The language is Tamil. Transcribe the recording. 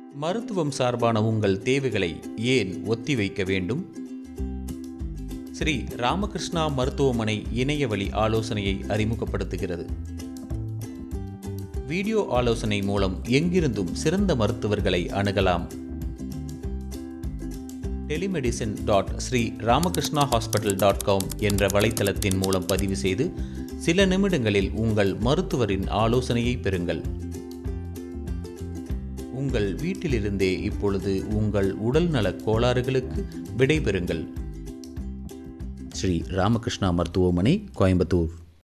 மருத்துவம் சார்பான உங்கள் தேவைகளை ஏன் ஒத்திவைக்க வேண்டும் ஸ்ரீ ராமகிருஷ்ணா மருத்துவமனை இணையவழி ஆலோசனையை அறிமுகப்படுத்துகிறது வீடியோ ஆலோசனை மூலம் எங்கிருந்தும் சிறந்த மருத்துவர்களை அணுகலாம் telemedicine dot Sri Ramakrishna hospital dot com என்ற வலைத்தளத்தின் மூலம் பதிவு செய்து சில நிமிடங்களில் உங்கள் மருத்துவரின் ஆலோசனையை பெறுங்கள் உங்கள் வீட்டிலிருந்தே இப்பொழுது உங்கள் உடல்நலக் கோளாறுகளுக்கு விடை பெறுங்கள் ஸ்ரீ ராமகிருஷ்ணா மருத்துவமனை கோயம்புத்தூர்